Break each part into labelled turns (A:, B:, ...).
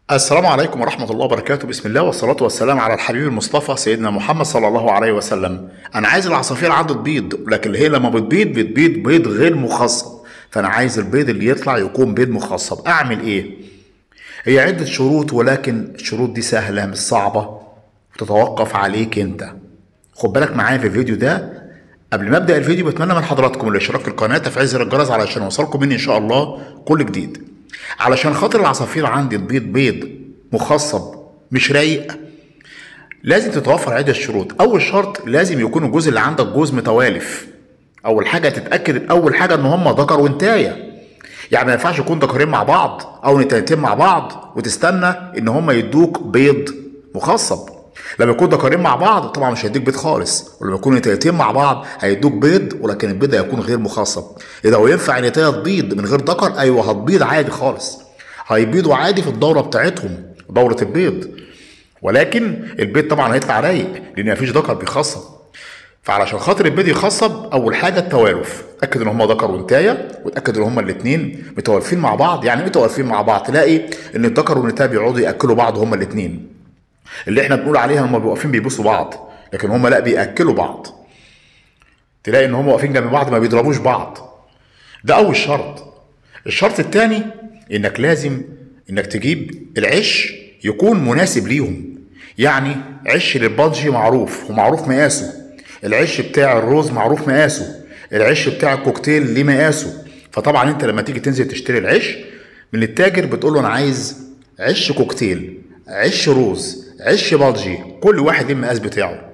A: السلام عليكم ورحمة الله وبركاته بسم الله والصلاة والسلام على الحبيب المصطفى سيدنا محمد صلى الله عليه وسلم أنا عايز العصافير عندي تبيض لكن هي لما بتبيض بتبيض بيض غير مخصب فأنا عايز البيض اللي يطلع يكون بيض مخصب أعمل إيه؟ هي عدة شروط ولكن الشروط دي سهلة مش صعبة وتتوقف عليك أنت خد بالك معايا في الفيديو ده قبل ما ابدا الفيديو بتمنى من حضراتكم الاشتراك في القناه تفعيل زر الجرس علشان يوصلكم مني ان شاء الله كل جديد علشان خاطر العصافير عندي تبيض بيض مخصب مش رايق لازم تتوفر عدة شروط اول شرط لازم يكون الجوز اللي عندك جوز متوالف اول حاجه تتاكد اول حاجه ان هم ذكر وانتايه يعني ما ينفعش يكون ذكرين مع بعض او نتايتين مع بعض وتستنى ان هم يدوك بيض مخصب لما يكون ذكرين مع بعض طبعا مش هيديك بيض خالص ولما يكونوا نتايتين مع بعض هيدوك بيض ولكن البيض هيكون غير مخصب اذا هو ينفع نتايه تبيض من غير ذكر ايوه هتبيض عادي خالص هيبيضوا عادي في الدوره بتاعتهم دوره البيض ولكن البيض طبعا هيطلع رايق لان مفيش ذكر بيخصب فعلشان خاطر البيض يخصب اول حاجه التوالف اتاكد ان هم ذكر وانتايه وتاكد ان هم الاثنين متوالفين مع بعض يعني ايه متوالفين مع بعض تلاقي ان الذكر والانتايه بيقعدوا ياكلوا بعض هم الاثنين اللي احنا بنقول عليها هم بيبقوا واقفين بيبوسوا بعض لكن هم لا بياكلوا بعض تلاقي ان هم واقفين جنب بعض ما بيضربوش بعض ده اول شرط الشرط الثاني انك لازم انك تجيب العش يكون مناسب ليهم يعني عش للبادجي معروف ومعروف مقاسه العش بتاع الروز معروف مقاسه العش بتاع الكوكتيل ليه مقاسه فطبعا انت لما تيجي تنزل تشتري العش من التاجر بتقول له انا عايز عش كوكتيل عش روز عش بادجي كل واحد ليه المقاس بتاعه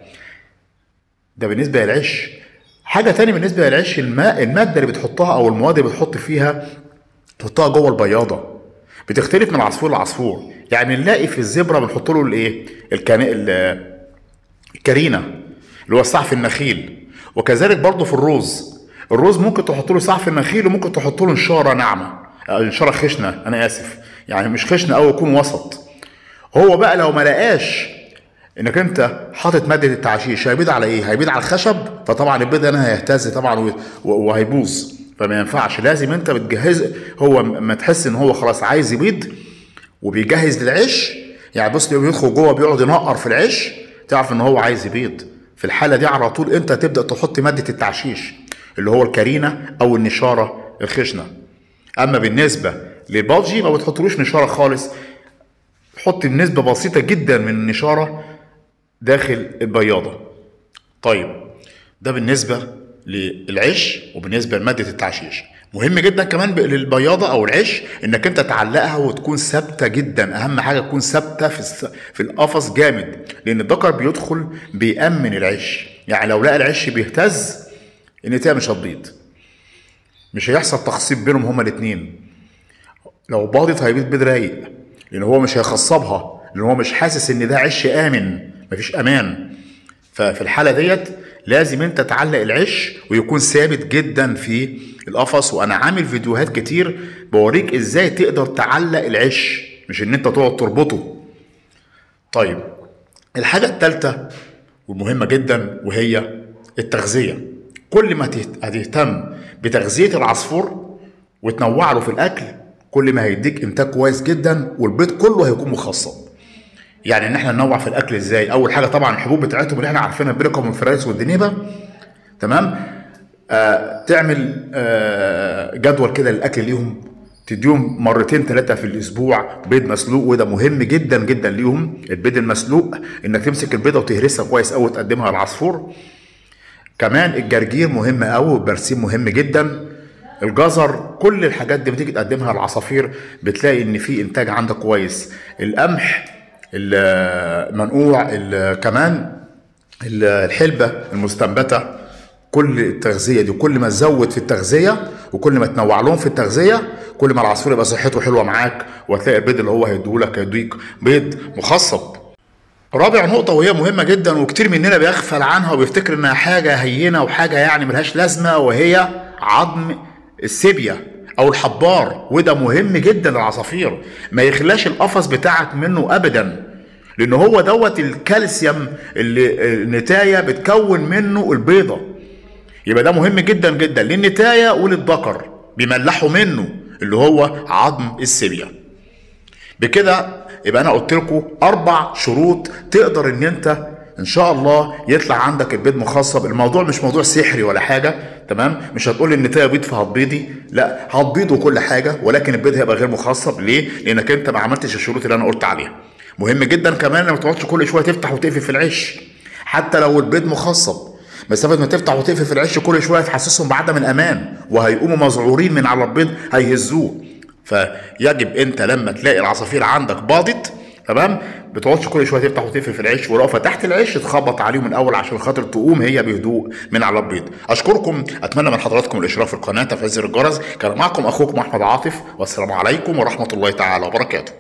A: ده بالنسبه للعش حاجه تاني بالنسبه للعش الماء الماده اللي بتحطها او المواد اللي بتحط فيها تحطها جوه البياضه بتختلف من عصفور لعصفور يعني نلاقي في الزبره بنحط له الايه الكان الكارينا اللي هو سعف النخيل وكذلك برضه في الروز الروز ممكن تحط له سعف النخيل وممكن تحط له نشاره ناعمه نشاره خشنه انا اسف يعني مش خشنه او يكون وسط هو بقى لو ما لقاش انك انت حاطط ماده التعشيش هيبيض على ايه؟ هيبيض على الخشب فطبعا البيض هنا هيهتز طبعا وهيبوظ فما ينفعش لازم انت بتجهز هو ما تحس ان هو خلاص عايز يبيض وبيجهز للعش يعني بص بيدخل جوه بيقعد ينقر في العش تعرف ان هو عايز يبيض في الحاله دي على طول انت تبدا تحط ماده التعشيش اللي هو الكارينا او النشاره الخشنه اما بالنسبه للبالجي ما بتحطلوش نشاره خالص حط نسبة بسيطة جدا من النشارة داخل البياضة طيب ده بالنسبة للعش وبالنسبة لمادة التعشيش مهم جدا كمان للبياضة أو العش إنك أنت تعلقها وتكون ثابتة جدا أهم حاجة تكون ثابتة في في القفص جامد لأن الذكر بيدخل بيأمن العش يعني لو لقى العش بيهتز النتاية مش هتبيض مش هيحصل تخصيب بينهم هما الاتنين لو باضت هيبيض بيض رايق لان هو مش هيخصبها لان هو مش حاسس ان ده عش امن مفيش امان ففي الحاله ديت لازم انت تعلق العش ويكون ثابت جدا في القفص وانا عامل فيديوهات كتير بوريك ازاي تقدر تعلق العش مش ان انت تقعد تربطه طيب الحاجه الثالثه والمهمه جدا وهي التغذيه كل ما هتهتم بتغذيه العصفور وتنوع له في الاكل كل ما هيديك انتاج كويس جدا والبيض كله هيكون مخصب يعني ان احنا ننوع في الاكل ازاي اول حاجه طبعا الحبوب بتاعتهم اللي احنا عارفينها البريكا والفرايس والدنيبه تمام آه تعمل آه جدول كده للاكل ليهم تديهم مرتين ثلاثه في الاسبوع بيض مسلوق وده مهم جدا جدا ليهم البيض المسلوق انك تمسك البيضه وتهرسها كويس قوي وتقدمها للعصفور كمان الجرجير مهم قوي والبرسيم مهم جدا الجزر كل الحاجات دي بتيجي تقدمها للعصافير بتلاقي ان في انتاج عندك كويس القمح المنقوع كمان الحلبه المستنبته كل التغذيه دي كل ما تزود في التغذيه وكل ما تنوع لهم في التغذيه كل ما العصفور يبقى صحته حلوه معاك وهتلاقي البيض اللي هو هيديهولك هيديك بيض مخصب رابع نقطة وهي مهمة جدا وكتير مننا بيغفل عنها وبيفتكر انها حاجة هينة وحاجة يعني ملهاش لازمة وهي عظم السيبيا او الحبار وده مهم جدا للعصافير ما يخلاش القفص بتاعك منه ابدا لان هو دوت الكالسيوم اللي النتايه بتكون منه البيضه يبقى ده مهم جدا جدا للنتايه وللذكر بيملحوا منه اللي هو عظم السيبيا بكده يبقى انا قلت لكم اربع شروط تقدر ان انت ان شاء الله يطلع عندك البيض مخصب الموضوع مش موضوع سحري ولا حاجه تمام مش هتقول ان تلاقي بيض فهتبيضي لا هتبيض وكل حاجه ولكن البيض هيبقى غير مخصب ليه لانك انت ما عملتش الشروط اللي انا قلت عليها مهم جدا كمان ما تقعدش كل شويه تفتح وتقفل في العيش حتى لو البيض مخصب مسافة ما تفتح وتقفل في العيش كل شويه تحسسهم بعدم الامان وهيقوموا مذعورين من على البيض هيهزوه فيجب انت لما تلاقي العصافير عندك باضت تمام بتقعدش كل شويه تفتح وتقفل في العيش ولو فتحت العيش تخبط عليهم الاول عشان خاطر تقوم هي بهدوء من على البيض اشكركم اتمنى من حضراتكم الاشتراك في القناه تفعيل زر الجرس كان معكم اخوكم احمد عاطف والسلام عليكم ورحمه الله تعالى وبركاته